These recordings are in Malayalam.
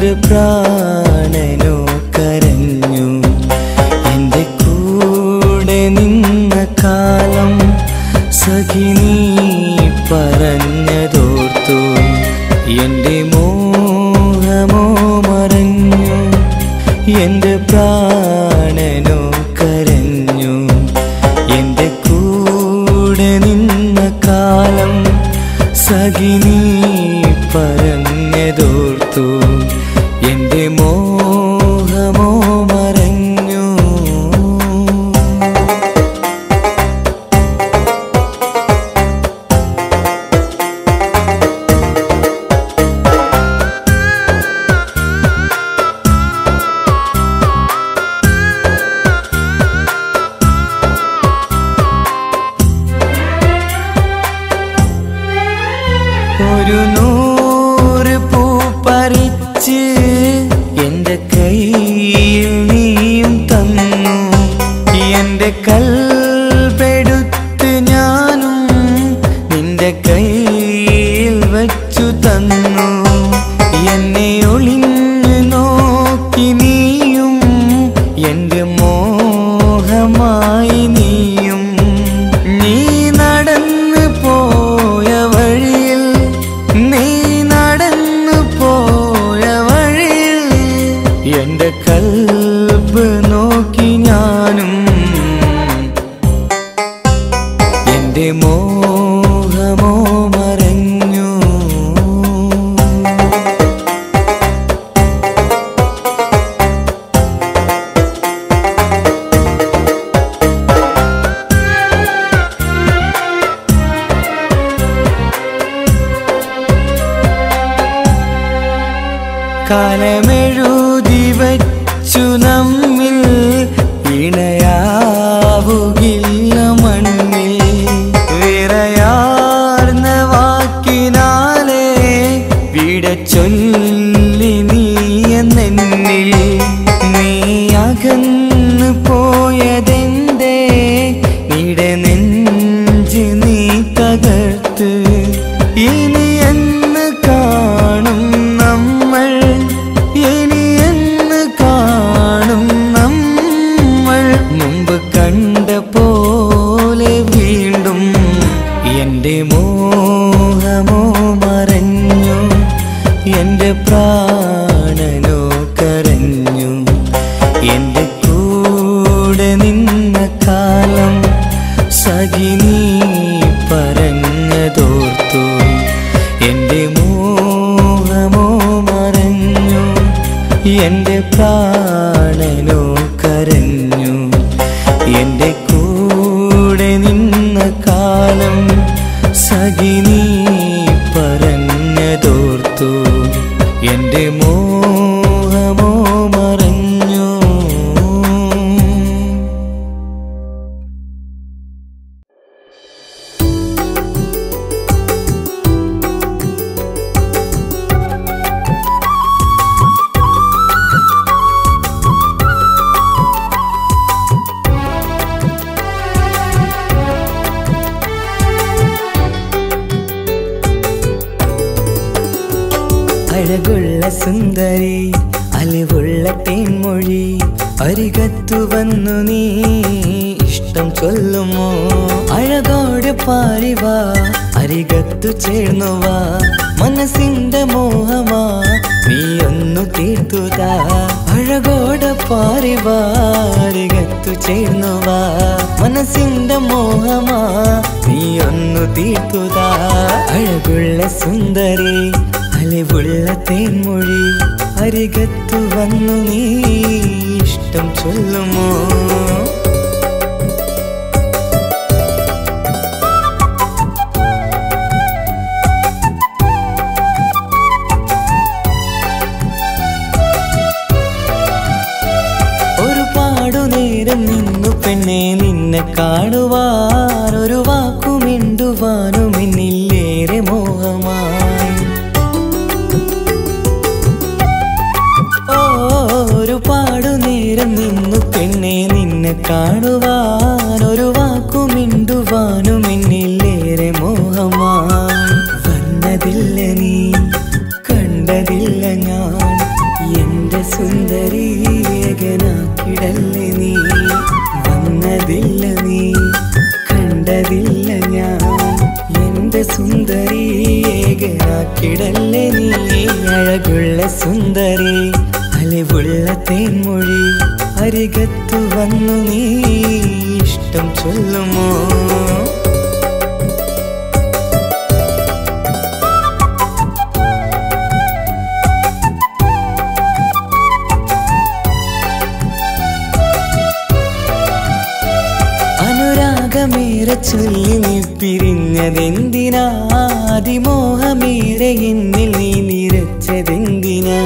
എന്റെ പ്രാണനോ കരഞ്ഞു എന്റെ കൂടെ നിന്ന കാലം സഖിനി പറഞ്ഞതോർത്തു എന്റെ മോഹമോ മറഞ്ഞു എന്റെ പ്രാണനോ കരഞ്ഞു എന്റെ കൂടെ നിന്ന കാലം സഖിനി പറഞ്ഞതോർത്തു എന്റെ മോഹമോ മറഞ്ഞു ഒരു നൂറ് പൂ പറിച്ച് എന്റെ കയ്യിൽ നീയും തന്നു എന്റെ കൽപ്പെടുത്ത് ഞാനും നിന്റെ കയ്യിൽ വച്ചു തന്നു എന്നെ ഒളിഞ്ഞു നോക്കി നീയും എന്റെ മോഹമായി നീയും നീ നടന്നു പോയ വഴിയിൽ നീ നടന്നു പോയ വഴിയിൽ എന്റെ കൽബ് നോക്കി ഞാനും എന്റെ മോഹമോ മറഞ്ഞു കാലമെഴുതി വച്ചു നമ്മിൽ ഇണയാവുകില്ല മണ്ണിൽ വിറയാർന്ന വാക്കിനാലേ വിട ചൊല്ലി നീ എന്നെന്നിൽ നീ അകന്നു പോയതെന്തേ നിട നെഞ്ച് നീ തകർത്ത് ഇനി എന്ന് കാണും നമ്മൾ ഇനി എന്ന് കാണും നമ്മൾ മുമ്പ് കണ്ട പോലെ വീണ്ടും എന്റെ മോഹമോ മറഞ്ഞു എന്റെ പ്രാണനോ കരഞ്ഞു എന്റെ കൂടെ നിന്ന കാലം സഖിനി പറഞ്ഞതോർത്തു എന്റെ മോഹമോ മറഞ്ഞു എന്റെ പ്രാണനോ കരഞ്ഞു എന്റെ കൂടെ നിന്ന കാലം സഖിനി പറഞ്ഞതോർത്തു എന്റെ മോഹമോ മറഞ്ഞു അഴകുള്ള സുന്ദരി അലിവുള്ള തേൻമൊഴി അരികത്തു വന്നു നീ ഇഷ്ടം ചൊല്ലുമോ അഴകോട് പാരിവാ അരികത്തു ചേർന്നുവാ മനസ്സിന്റെ മോഹമാ നീ ഒന്നു തീർത്തുതാ അഴകോട് പാരിവാ അരികത്തു ചേർന്നുവാ മനസ്സിന്റെ മോഹമാ നീ ഒന്നു തീർത്തുതാ അഴകുള്ള സുന്ദരി അലിവുള്ള തേൻമൊഴി അരികത്തു വന്നു നീ ഇഷ്ടം ചൊല്ലുമോ ഒരുപാടു നേരം നിന്നു പെണ്ണെ നിന്നെ കാണുവാൻ ഒരു വാക്കുമിണ്ടുവാനും എന്നില്ലേറെ മോഹമായി ഓ ഒരുപാടു നേരം നിന്നു പെണ്ണെ നിന്നെ കാണുവാൻ ഒരു വാക്കുമിണ്ടുവാനും എന്നില്ലേറെ മോഹമായി വന്നതില്ല നീ കണ്ടതില്ല ഞാൻ എന്റെ സുന്ദരി ഏകനാക്കിടല്ലേ നീ വന്നതില്ല നീ കണ്ടതില്ല ഞാൻ എന്റെ സുന്ദരി ഏകനാക്കിടല്ലേ നീ അഴകുള്ള സുന്ദരി അലിവുള്ള തേൻമൊഴി അരികത്തു വന്നു നീ ഇഷ്ടം ചൊല്ലുമോ അനുരാഗമേറെ ചൊല്ലി നീ പിരിഞ്ഞതെന്തിനാ അതിമോഹമേറെ എന്നിൽ നീ നിരച്ചതെന്തിനാ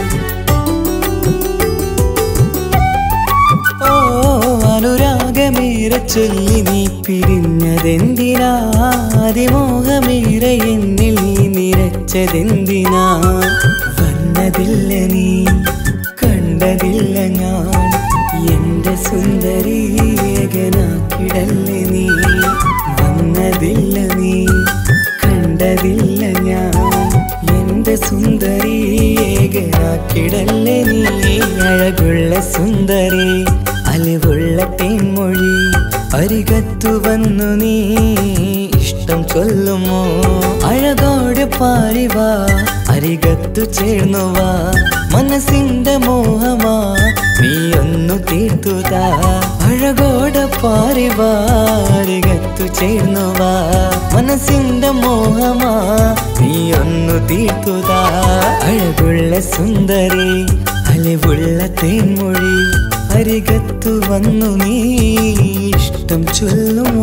ഓ അനുരാഗമേറെ ചൊല്ലി നീ പിരിഞ്ഞതെന്തിനാ അതിമോഹമേറെ എന്നിൽ നീ നിരച്ചതെന്തിനാ വന്നതില്ല നീ കണ്ടതില്ല ഞാൻ എന്റെ സുന്ദരി ഏകനാക്കിടല്ലേ നീ വന്നതില്ല നീ കണ്ടതില്ല ഞാൻ എന്റെ സുന്ദരി ഏകനാക്കിടല്ലേ നീ അഴകുള്ള സുന്ദരി അലിവുള്ള തേൻമൊഴി അരികത്തു വന്നു നീ ഇഷ്ടം ചൊല്ലുമോ അഴകോട് പാരിവാ അരികത്തു ചേർന്നുവാ മനസ്സിന്റെ മോഹമാ നീ ഒന്നു തീർത്തുതാ അഴകോട് പാരിവാ അരികത്തു ചേർന്നുവാ മനസ്സിന്റെ മോഹമാ നീ ഒന്നു തീർത്തുതാ അഴകുള്ള സുന്ദരി അലിവുള്ള തേൻമൊഴി അരികത്തു വന്നു നീ ഇഷ്ടം ചൊല്ലുമോ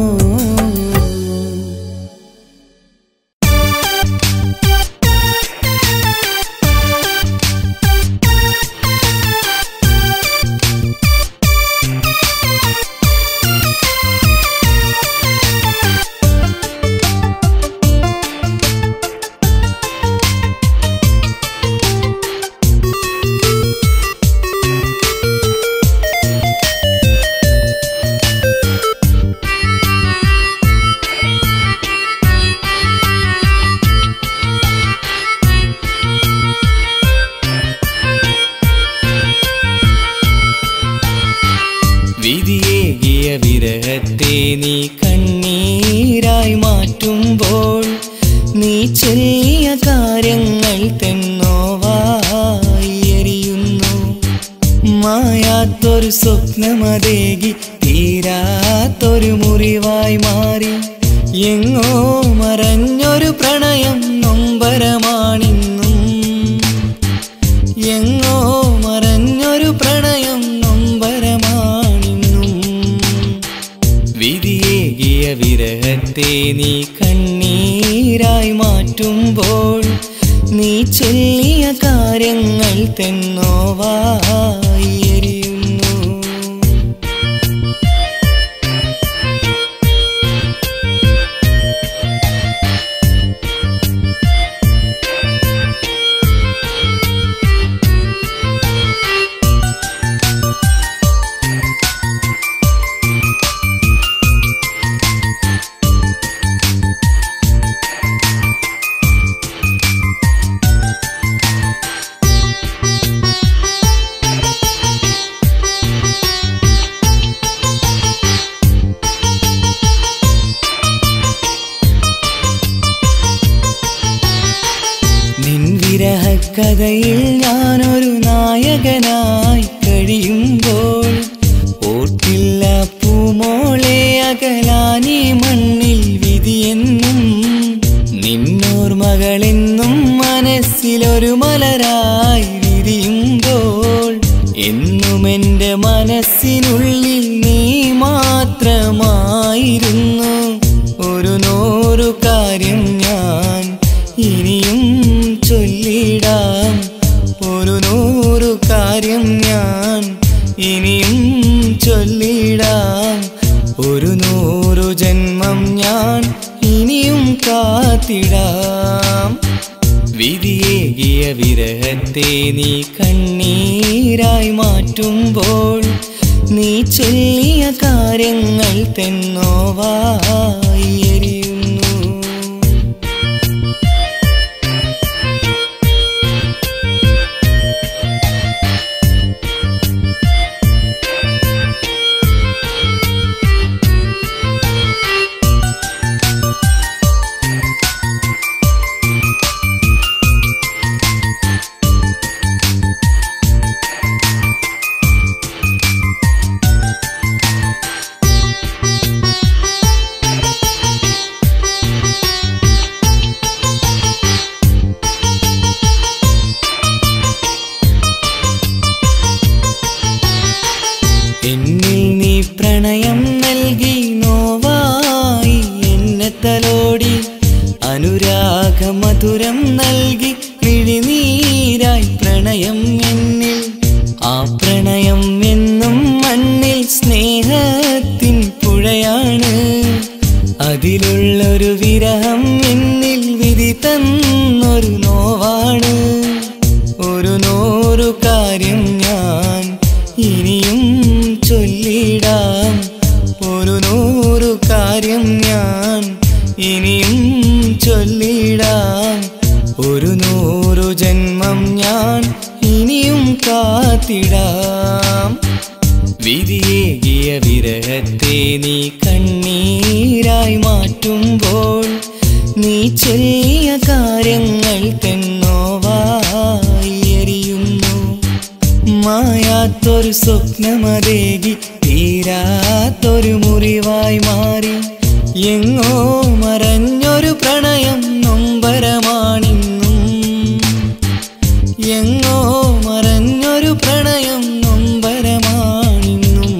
വിധിയേകിയ വിരഹത്തെ നീ കണ്ണീരായി മാറ്റുമ്പോൾ നീ ചെറിയ കാര്യങ്ങൾ തെന്നോവായി എരിയുന്നു മായാത്തൊരു സ്വപ്നമതേകി തീരാത്തൊരു മുറിവായി മാറി എങ്ങോ മറഞ്ഞൊരു പ്രണയം നൊമ്പരമാണിന്നും എങ്ങോ മറഞ്ഞൊരു പ്രണയം നൊമ്പരമാണിന്നും വിധിയേകിയ വിരഹത്തെ നീ കണ്ണീരായി മാറ്റുമ്പോൾ നീ ചൊല്ലിയ കാര്യങ്ങൾ തെന്നോവായി എരിയുന്നു നിൻ വിരഹക്കഥയിൽ ഞാനൊരു നായകനായി കഴിയുമ്പോൾ ഓർത്തില്ല പൂമോളെ അകലാനി മണ്ണിൽ വിധിയെന്നും നിന്നോർമകളെന്നും മനസ്സിലൊരു മലരായി വിരിയുമ്പോൾ എന്നും എൻ്റെ മനസ്സിനുള്ളിൽ നീ മാത്രമായിരുന്നു ഒരു നൂറു കാര്യം ഞാൻ ഇനിയും ചൊല്ലിടാം ഒരു നൂറു കാര്യം ഞാൻ ഇനിയും ചൊല്ലിടാം ഒരു നൂറു ജന്മം ഞാൻ ഇനിയും കാത്തിടാം വിധിയേകിയ വിരഹത്തെ നീ കണ്ണീരായി മാറ്റുമ്പോൾ നീ ചൊല്ലിയ കാര്യങ്ങൾ തെന്നോവായി എരിയുന്നു പ്രണയം എന്നിൽ ആ പ്രണയം എന്നും മണ്ണിൽ സ്നേഹത്തിൻ പുഴയാണ് അതിലുള്ളൊരു വിരഹം എന്നിൽ വിധി തന്നൊരു നോവാണ് ഒരു നൂറു കാര്യം ഞാൻ ഇനിയും ചൊല്ലിടാം ഒരു നൂറു കാര്യം ഞാൻ ഇനിയും ചൊല്ലിടാം ഒരു നൂറു ജന്മം ഞാൻ ഇനിയും കാത്തിടാം വിധിയേകിയ വിരഹത്തെ നീ കണ്ണീരായി മാറ്റുമ്പോൾ നീ ചെറിയ കാര്യങ്ങൾ തെന്നോവായി എരിയുന്നു മായാത്തൊരു സ്വപ്നമതേകി തീരാത്തൊരു മുറിവായി മാറി എങ്ങോ മറഞ്ഞൊരു പ്രണയം നൊമ്പരമാണിന്നും എങ്ങോ മറഞ്ഞൊരു പ്രണയം നൊമ്പരമാണിന്നും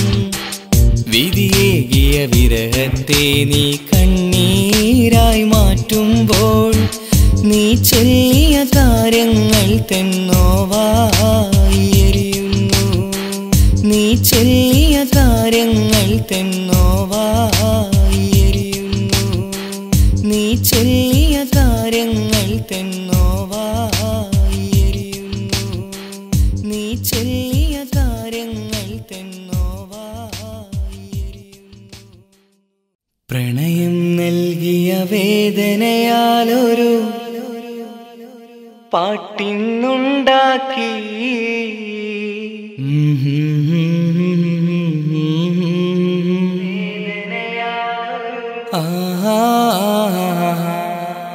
വിധിയേകിയ വിരഹത്തെ നീ കണ്ണീരായി മാറ്റുമ്പോൾ നീ ചൊല്ലിയ കാര്യങ്ങൾ തെന്നോവായി എരിയുന്നു നീ ചൊല്ലിയ കാര്യങ്ങൾ തെന്നോവായി എരിയുന്നു നീ ചൊല്ലിയ കാര്യങ്ങൾ തെന്നോവായി എരിയുന്നു നീ ചൊല്ലിയ കാര്യങ്ങൾ തെന്നോവായി എരിയുന്നു പ്രണയം നൽകിയ വേദനയാലൊരു പാട്ടിന്നുണ്ടാക്കി ആ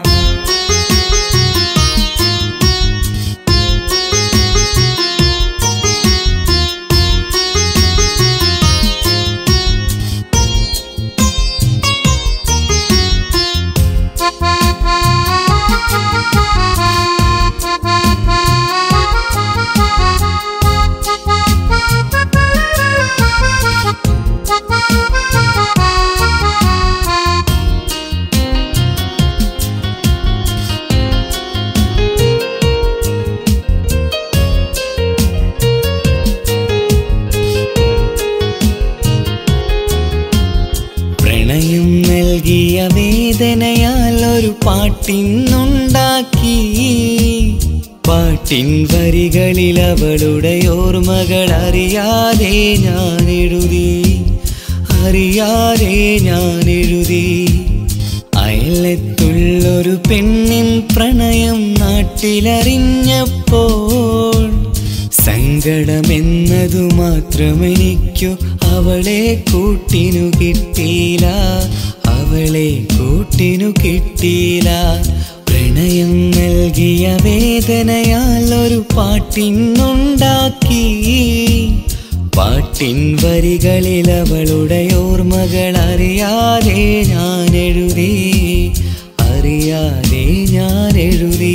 പ്രണയം നൽകിയ വേദനയാൽ ഒരു പാട്ടിന്നുണ്ടാക്കി പാട്ടിൻ വരികളിൽ അവളുടെ ഓർമ്മകൾ അറിയാതെ ഞാൻ എഴുതി അറിയാതെ ഞാൻ എഴുതി അയലത്തുള്ളൊരു പെണ്ണിൻ പ്രണയം നാട്ടിലറിഞ്ഞപ്പോൾ സങ്കടമെന്നതു മാത്രമെനിക്കു അവളെ കൂട്ടിനു കിട്ടിയില്ല അവളെ കൂട്ടിനു കിട്ടിയില്ല പ്രണയം നൽകിയ വേദനയാൽ ഒരു പാട്ടിന്നുണ്ടാക്കി പാട്ടിൻ വരികളിൽ അവളുടെ ഓർമ്മകൾ അറിയാതെ ഞാൻ എഴുതി അറിയാതെ ഞാൻ എഴുതി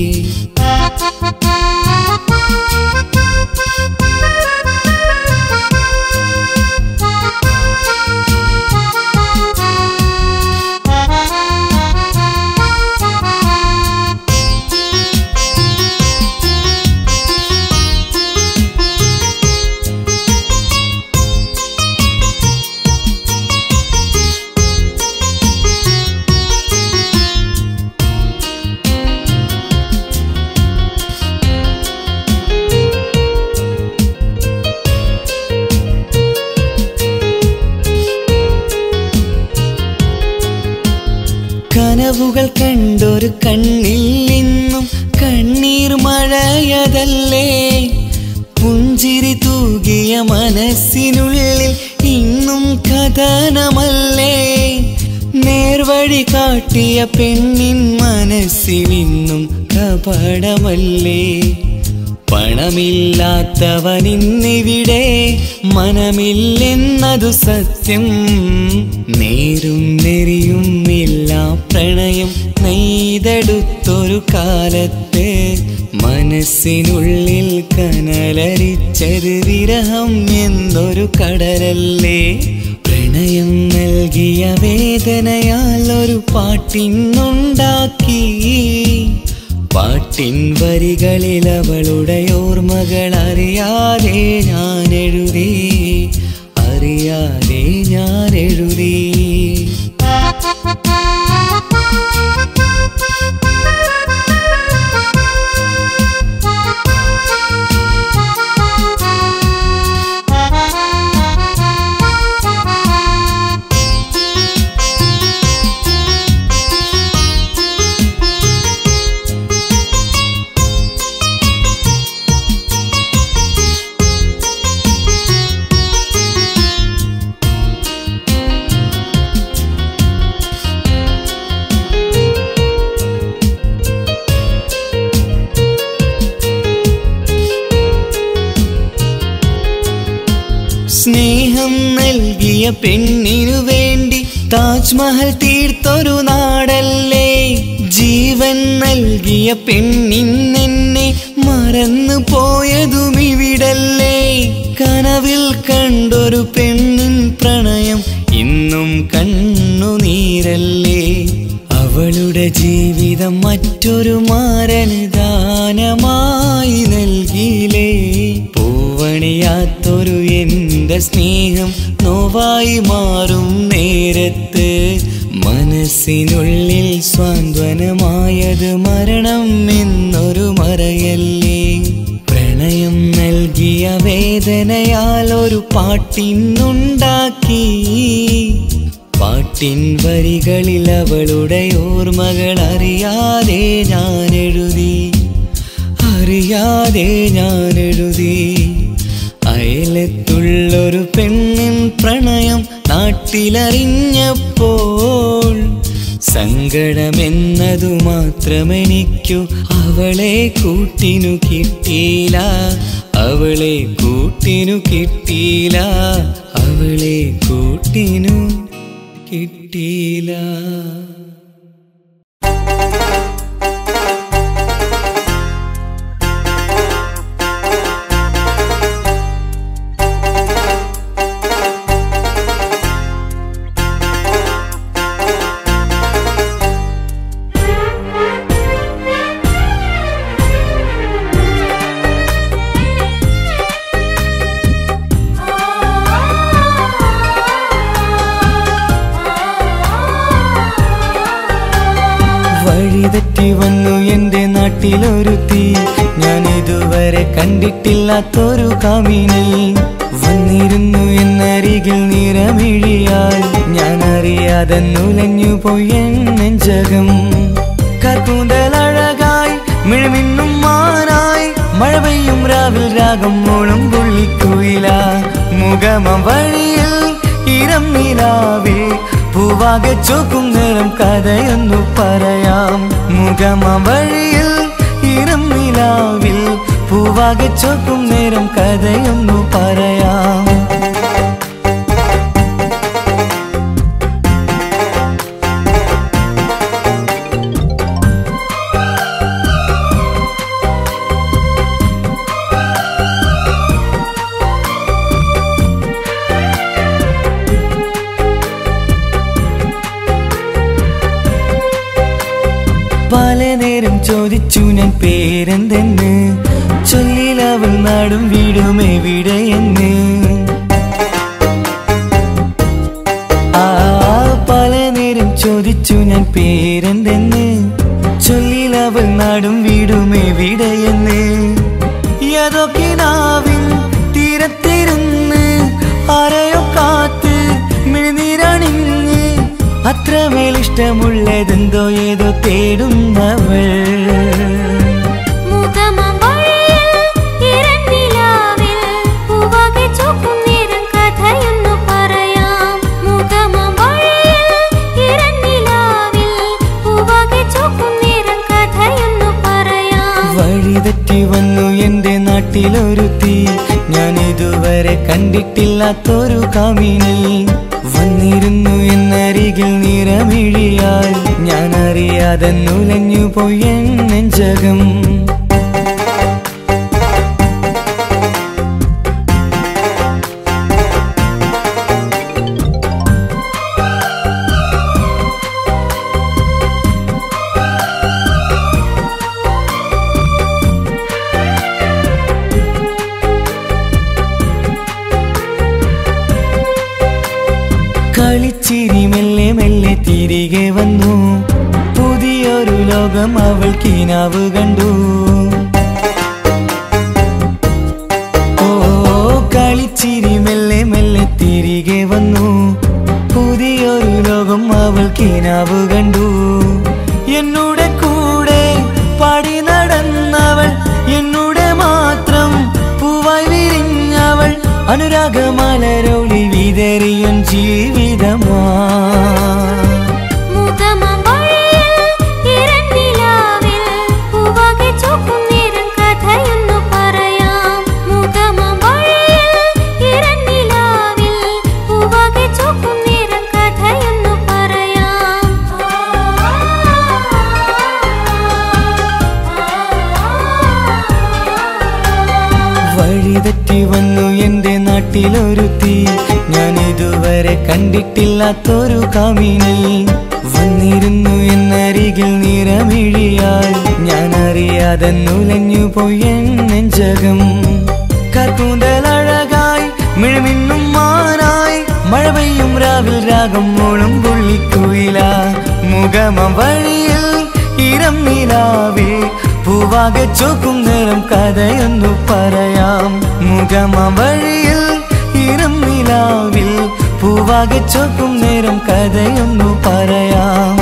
കനവുകൾ കണ്ടൊരു കണ്ണിൽ നിന്നും കണ്ണീർ മഴയതല്ലേ പുഞ്ചിരി തൂകിയ മനസ്സിനുള്ളിൽ ഇന്നും കഥനമല്ലേ നേർവഴി കാട്ടിയ പെണ്ണിൻ മനസ്സിനിന്നും കപടമല്ലേ പണമില്ലാത്തവനിന്നിവിടെ മനമില്ലെന്നതു സത്യം നേരും നെറിയും ഇല്ല പ്രണയം നെയ്തെടുത്തൊരു കാലത്ത് മനസ്സിനുള്ളിൽ കനലരിച്ചത് വിരഹം എന്നൊരു കടലല്ലേ പ്രണയം നൽകിയ വേദനയാൽ ഒരു പാട്ടിന്നുണ്ടാക്കി പാട്ടിൻ വരികളിൽ അവളുടെ ഓർമ്മകൾ അറിയാതെ ഞാൻ എഴുതി അറിയാതെ ഞാൻ എഴുതി സ്നേഹം നൽകിയ പെണ്ണിനു വേണ്ടി താജ്മഹൽ തീർത്തൊരു നാടല്ലേ ജീവൻ നൽകിയ പെണ്ണിന്നെന്നെ മറന്നു പോയതും ഇവിടല്ലേ കനവിൽ കണ്ടൊരു പെണ്ണിൻ പ്രണയം ഇന്നും കണ്ണുനീരല്ലേ അവളുടെ ജീവിതം മറ്റൊരു മാരന് ദാനമായി നൽകിയില്ലേ പൂവണിയാത്തൊരു എന്റെ സ്നേഹം നോവായി മാറും നേരത്ത് മനസ്സിനുള്ളിൽ സ്വാന്തനമായത് മരണം എന്നൊരു മറയല്ലേ പ്രണയം നൽകിയ വേദനയാൽ ഒരു പാട്ടിന്നുണ്ടാക്കി പാട്ടിൻ വരികളിൽ അവളുടെ ഓർമ്മകൾ അറിയാതെ ഞാൻ എഴുതി അറിയാതെ ഞാൻ എഴുതി അയലത്തുള്ളൊരു പെണ്ണിൻ പ്രണയം നാട്ടിലറിഞ്ഞപ്പോൾ സങ്കടമെന്നതു മാത്രമെനിക്കു അവളെ കൂട്ടിനു കിട്ടിയില്ല അവളെ കൂട്ടിനു കിട്ടിയില്ല അവളെ കൂട്ടിനു കിട്ടിയില്ല വഴിതെറ്റി വന്നു എന്റെ നാട്ടിലൊരുത്തി ഞാൻ ഇതുവരെ കണ്ടിട്ടില്ലാത്തൊരു കാമിനി വന്നിരുന്നു എന്നരികിൽ നിറമിഴിയാൽ ഞാൻ അറിയാതെ നുലഞ്ഞു പോയി എൻ നെഞ്ചകം കർക്കൂന്തലഴകായി മിഴമിന്നും മാനായി മഴ പെയ്യും രാവിൽ രാഗം മൂളും പുള്ളിക്കുയില മുഖമം വഴിയിൽ ഇരം നിലാവേ പൂവാകെ ചോക്കും നേരം കഥയൊന്നു പറയാം മുഖമം വഴിയിൽ ഇരം നിലാവിൽ പൂവാകെ ചോക്കും നേരം കഥയൊന്നു പറയാം പല നേരം ചോദിച്ചു ഞാൻ പേരെന്തെന്ന് ചൊല്ലിലവൾ നാടും വീടും എവിടെയെന്ന് ആ പല നേരം ചോദിച്ചു ഞാൻ പേരെന്തെന്ന് ചൊല്ലിലവൾ നാടും വീടും എവിടെയെന്ന് യതൊക്കെ നാവിൻ തീരത്തിരുന്ന് ആരെയോ കാത്ത് മിഴിനീരണിഞ്ഞ് അത്രമേൽ ഇഷ്ടമുള്ളതെന്തോ ഏതോ തേടുന്നവൾ മുഖമം വഴിയിൽ ഇരന്നിലാവിൽ പൂവാകെ ചോക്കും നേരം കഥയൊന്നു പറയാം മുഖമം വഴിയിൽ ഇരന്നിലാവിൽ പൂവാകെ ചോക്കും നേരം കഥയൊന്നു പറയാം വഴിതെറ്റി വന്നു എന്റെ നാട്ടിലൊരുത്തി ഞാൻ ഇതുവരെ കണ്ടിട്ടില്ലാത്തൊരു കാമിനി വന്നിരുന്നു എന്നരികിൽ നിറമിഴിയാൽ ഞാൻ അറിയാതെ നുലഞ്ഞു പോയി എൻ നെഞ്ചകം തിരികെ വന്നു പുതിയൊരു ലോകം അവൾ കിനാവ് കണ്ടു ഓ കളിച്ചിരി മെല്ലെ മെല്ലെ തിരികെ വന്നു പുതിയൊരു ലോകം അവൾ കിനാവ് കണ്ടു എന്നൂടെ കൂടെ പാടി നടന്നവൾ എന്നൂടെ മാത്രം പൂവായി വിരിഞ്ഞവൾ അനുരാഗമലരൊളി വിതറിയൻ ജീവിതമാ മുഖമാം വഴിയിൽ ഇരന്നിലാവിൽ പൂവാകെ ചുവക്കും നേരം കഥയൊന്നു പറയാം. മുഖമാം വഴിയിൽ ഇരന്നിലാവിൽ പൂവാകെ ചുവക്കും നേരം കഥയൊന്നു പറയാം. വഴിതെറ്റി വന്നു എന്റെ നാട്ടിലൊരുത്തി ഞാൻ ഇതുവരെ കണ്ടിട്ടില്ലാത്തൊരു കാമിനി വന്നിരുന്നു എന്നരികിൽ നിറമിഴിയാൽ ഞാൻ അറിയാതെ നുലഞ്ഞു പോയി നെഞ്ചകം കർക്കൂന്തലഴകായി മിഴമിന്നും മാനായി മഴ പെയ്യും രാവിൽ രാഗം മൂളും പുള്ളിക്കുയില മുഖമം വഴിയിൽ ഇരം നിലാവേ പൂവാകെ ചോക്കും നേരം കഥയൊന്നു പറയാം മുഖമം വഴിയിൽ ഇരം നിലാവിൽ പൂവാകെ ചോക്കും നേരം കഥയൊന്നു പറയാം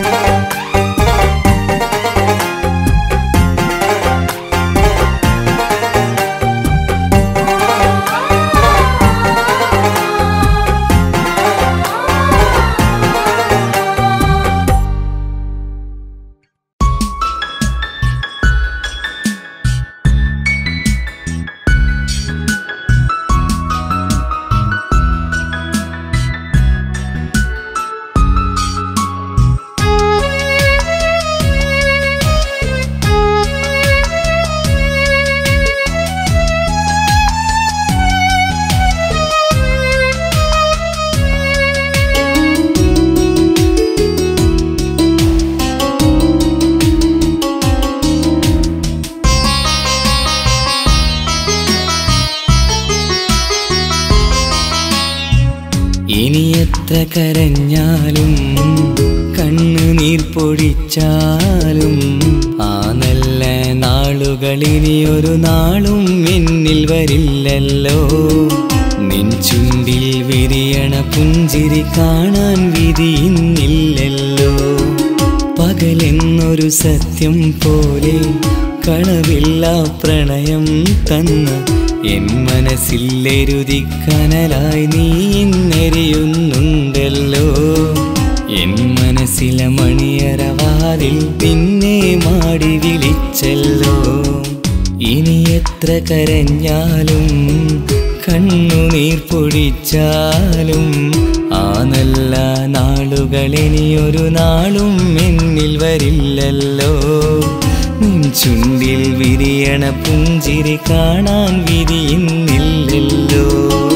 ഇനി എത്ര കരഞ്ഞാലും കണ്ണുനീർ പൊഴിച്ചാലും ആ നല്ല നാളുകൾ ഇനിയൊരു നാളും എന്നിൽ വരില്ലല്ലോ നിൻ ചുണ്ടിൽ വിരിയണ പുഞ്ചിരി കാണാൻ വിധി ഇന്നില്ലല്ലോ പകലെന്നൊരു സത്യം പോലെ കളവില്ല പ്രണയം തന്ന എൻ മനസ്സിലെരുതി കനലായി നീ ഇന്നെരിയുന്നുണ്ടല്ലോ എൻ മനസ്സിലെ മണിയറവാതിൽ നിന്നെ മാടി വിളിച്ചല്ലോ ഇനി എത്ര കരഞ്ഞാലും കണ്ണുനീർ പൊടിച്ചാലും ആ നല്ല നാളുകൾ ഇനിയൊരു നാളും എന്നിൽ വരില്ലല്ലോ നിൻ ചുണ്ടിൽ വിരിയണ പുഞ്ചിരി കാണാൻ വിധിയുന്നില്ലല്ലോ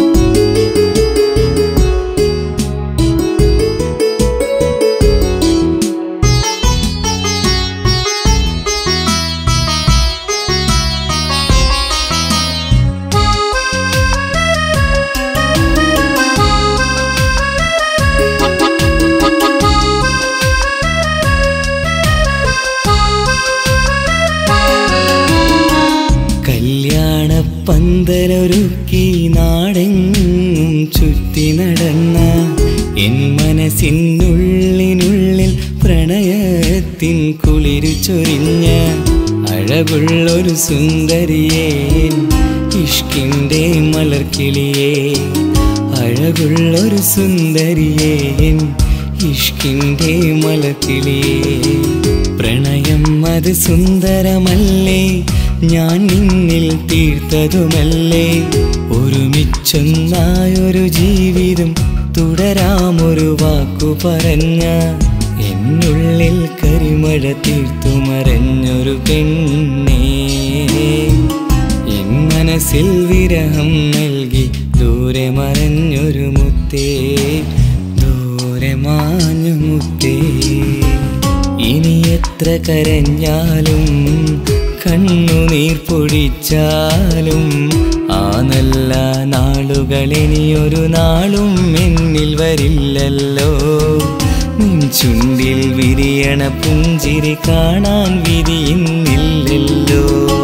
കല്യാണ പന്തലൊരുക്കി നാടെങ്ങും ചുറ്റി നടന്ന എൻ മനസ്സിനുള്ളിനുള്ളിൽ പ്രണയത്തിൻ കുളിരു ചൊരിഞ്ഞ അഴകുള്ളൊരു സുന്ദരിയേ ഇഷ്കിൻ്റെ മലർക്കിളിയേ അഴകുള്ളൊരു സുന്ദരിയേ ഇഷ്കിൻ്റെ മലർക്കിളിയേ പ്രണയം അത് സുന്ദരമല്ലേ ഞാൻ നിന്നിൽ തീർത്തതുമല്ലേ ഒരുമിച്ചൊന്നായൊരു ജീവിതം തുടരാമൊരു വാക്കു പറഞ്ഞ എന്നുള്ളിൽ കരിമഴ തീർത്തു മറഞ്ഞൊരു പെണ്ണേ എൻ മനസ്സിൽ വിരഹം നൽകി ദൂരെ മറഞ്ഞൊരു മുത്തേ ദൂരെ മാഞ്ഞു മുത്തേ ഇനി എത്ര കരഞ്ഞാലും കണ്ണുനീർ പൊടിച്ചാലും ആ നല്ല നാളുകൾ ഇനിയൊരു നാളും എന്നിൽ വരില്ലല്ലോ നിൻ ചുണ്ടിൽ വിരിയണ പുഞ്ചിരി കാണാൻ വിരിയുന്നില്ലല്ലോ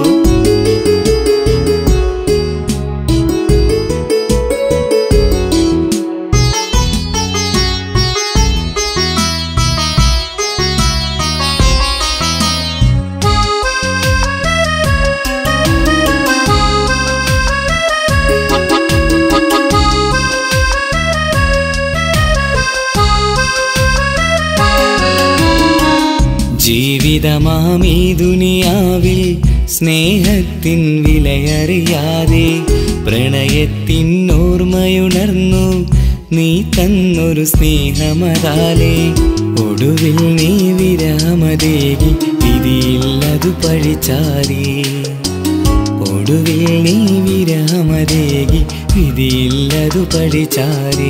ജീവിതമാമീ ദുനിയാവിൽ സ്നേഹത്തിൻ വിലയറിയാതെ പ്രണയത്തിൻ ഓർമ്മയുണർന്നു നീ തന്നൊരു സ്നേഹമതാലേ ഒടുവിൽ നീ വിരാമദേവി വിധിയില്ലതു പഴിച്ചാരേ ഒടുവിൽ നീ വിരാമദേകി വിധിയില്ലതു പഠിച്ചാരേ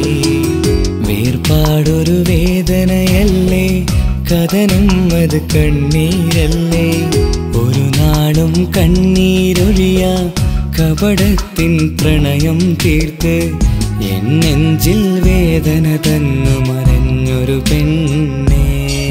വേർപാടൊരു വേദനയല്ലേ കഥനം അത് കണ്ണീരല്ലേ ഒരു നാളും കണ്ണീരൊഴിയ കപടത്തിൻ പ്രണയം തീർത്ത് എൻ നെഞ്ചിൽ വേദന തന്നു മറഞ്ഞൊരു പെണ്ണേ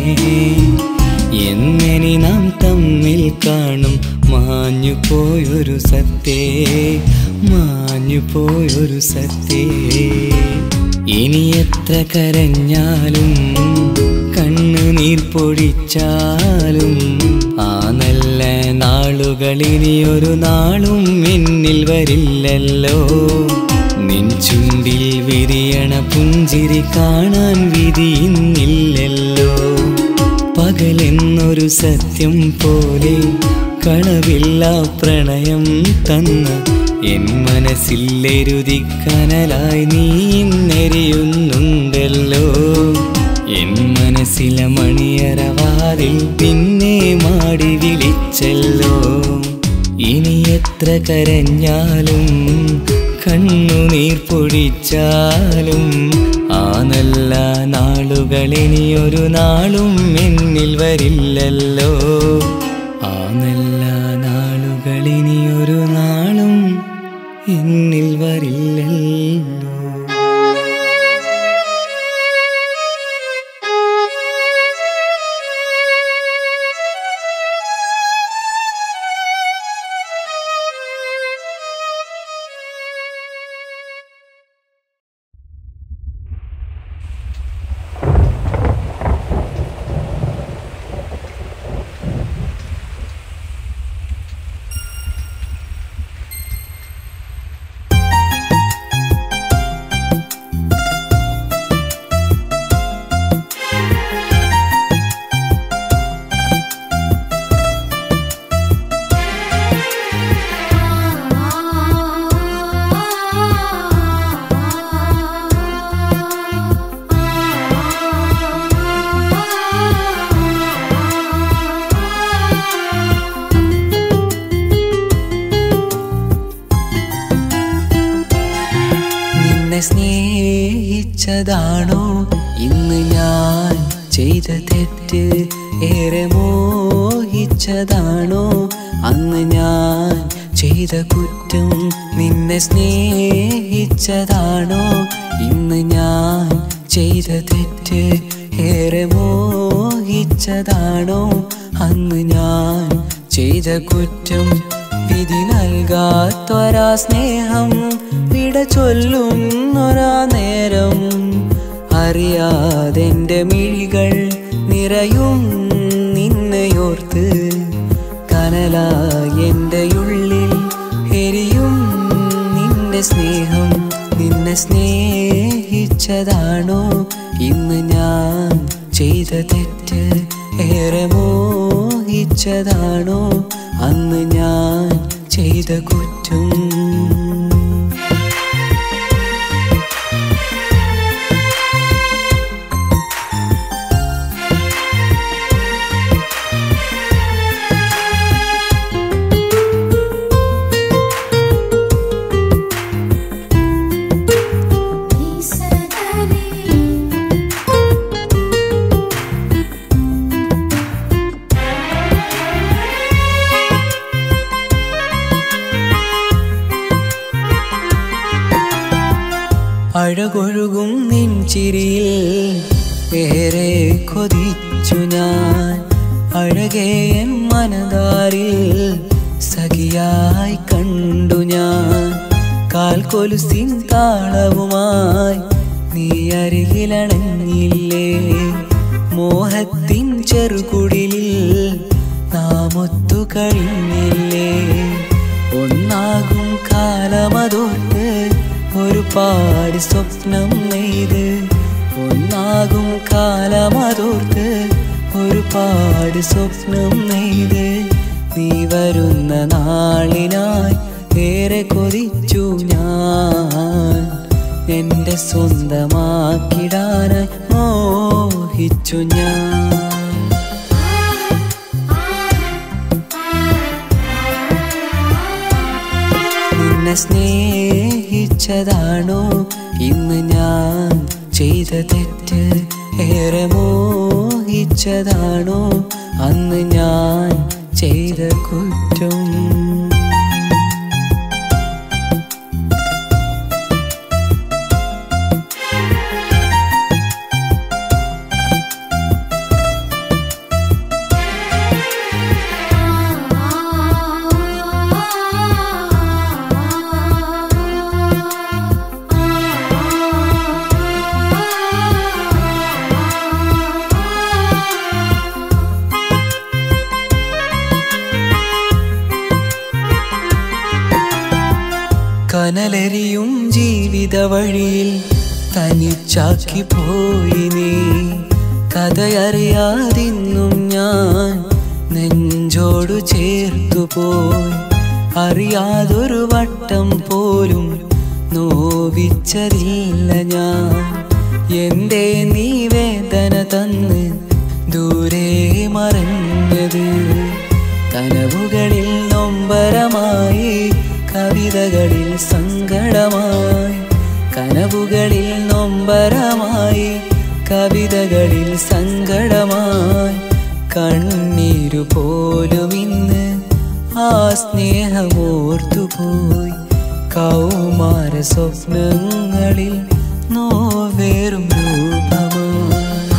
എന്നെനി നാം തമ്മിൽ കാണും മാഞ്ഞു പോയൊരു സത്തേ മാഞ്ഞു പോയൊരു സത്തേ ഇനി എത്ര കരഞ്ഞാലും കണ്ണുനീർ പൊഴിച്ചാലും ആ നല്ല നാളുകൾ ഇനിയൊരു നാളും എന്നിൽ വരില്ലല്ലോ നിൻ ചുണ്ടിൽ വിരിയണ പുഞ്ചിരി കാണാൻ വിധിയുന്നില്ലല്ലോ പകലെന്നൊരു സത്യം പോലെ കളവില്ല പ്രണയം തന്ന എൻ മനസ്സിലെരുതി കനലായി നീ നെരിയുന്നുണ്ടല്ലോ എൻ മനസ്സിലെ മണിയറവാതിൽ നിന്നെ മാടി വിളിച്ചല്ലോ ഇനി എത്ര കരഞ്ഞാലും കണ്ണുനീർ പൊടിച്ചാലും ആ നല്ല നാളുകൾ ഇനിയൊരു നാളും എന്നിൽ വരില്ലല്ലോ ആ നല്ല നാളുകൾ ഇനിയൊരു നാളും എന്നിൽ വരില്ലല്ലോ നിന്നെ സ്നേഹിച്ചതാണോ ഇന്ന് ഞാൻ ചെയ്ത തെറ്റ് ഏറെ മോഹിച്ചതാണോ അന്ന് ഞാൻ ചെയ്ത കുറ്റം നിന്നെ സ്നേഹിച്ചതാണോ ഇന്ന് ഞാൻ ചെയ്ത തെറ്റ് ഏറെ മോഹിച്ചതാണോ അന്ന് ഞാൻ ചെയ്ത കുറ്റം വിധി നൽകാത്തൊരാ സ്നേഹം വിട ചൊല്ലുന്നൊരാ നേരം അറിയാതെന്റെ മിഴികൾ നിറയും നിന്നെയോർത്ത് കനലായി എൻ്റെ ഉള്ളിൽ എരിയും നിന്റെ സ്നേഹം നിന്നെ സ്നേഹിച്ചതാണോ ഇന്ന് ഞാൻ ചെയ്ത തെറ്റ് ഏറെ മോഹിച്ചതാണോ അന്ന് ഞാൻ ചെയ്ത കുറ്റം അഴകൊഴുകും നിൻ ചിരിയിൽ ഏറെ കൊതിച്ചു ഞാൻ അഴകേ എൻ മനതാരിൽ സഖിയായി കണ്ടു ഞാൻ കാൽ കൊലുസിൻ താളവുമായി നീ അരികിലണഞ്ഞില്ലേ മോഹത്തിൻ ചെറുകുടിലിൽ നാം ഒത്തു കഴിഞ്ഞില്ലേ ഒന്നാകും കാലമതോർത്ത് ഒരുപാട് സ്വപ്നം നെയ്ത് ഒന്നാകും കാലമതോർത്ത് ഒരുപാട് സ്വപ്നം നെയ്ത് നീ വരുന്ന നാളിനായി ഏറെ കൊതിച്ചു ഞാൻ എന്റെ സ്വന്തമാക്കിടാനായി മോഹിച്ചു ഞാൻ നിന്നെ സ്നേഹിച്ചതാണോ ഇന്ന് ഞാൻ ചെയ്ത തെറ്റ് ഏറെ മോഹിച്ചതാണോ അന്ന് ഞാൻ ചെയ്ത കുറ്റം കനലെരിയും ജീവിത വഴിയിൽ തനിച്ചാക്കി പോയി നീ കഥയറിയാതിന്നും ഞാൻ നെഞ്ചോടു ചേർത്തു പോയി അറിയാതൊരു വട്ടം പോലും നോവിച്ചതില്ല ഞാൻ എന്തേ നീ വേദന തന്ന് ദൂരെ മറഞ്ഞത് കനവുകളിൽ നൊമ്പരമായി കവിതകളിൽ സങ്കടമായി കനവുകളിൽ നൊമ്പരമായി കവിതകളിൽ സങ്കടമായി കണ്ണീരു പോലും ഇന്ന് ആ സ്നേഹമോർത്തുപോയി കൗമാര സ്വപ്നങ്ങളിൽ നോവേറും രൂപമായി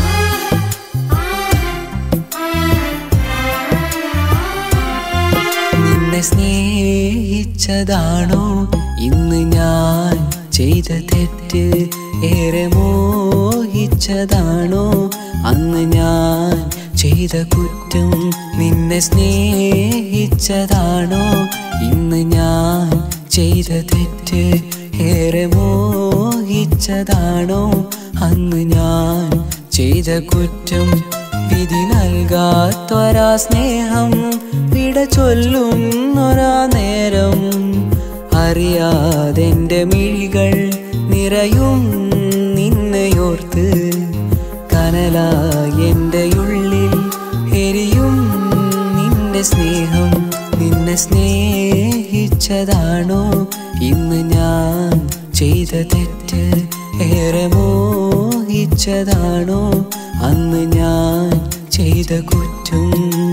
നിന്നെ സ്നേഹിച്ചതാണോ ഇന്ന് ഞാൻ ചെയ്ത തെറ്റ് ഏറെ മോഹിച്ചതാണോ അന്ന് ഞാൻ ചെയ്ത കുറ്റം നിന്നെ സ്നേഹിച്ചതാണോ ഇന്ന് ഞാൻ ചെയ്ത തെറ്റ് ഏറെ മോഹിച്ചതാണോ അന്ന് ഞാൻ ചെയ്ത കുറ്റം വിധി നൽകാത്തൊരാ സ്നേഹം വിട ചൊല്ലുന്നൊരാ നേരം അറിയാതെന്റെ മിഴികൾ നിറയും നിന്നെയോർത്ത് കനലായി എൻ്റെ ഉള്ളിൽ എരിയും നിന്റെ സ്നേഹം നിന്നെ സ്നേഹിച്ചതാണോ ഇന്ന് ഞാൻ ചെയ്ത തെറ്റ് ഏറെ മോഹിച്ചതാണോ അന്ന് ഞാൻ ചെയ്ത കുറ്റം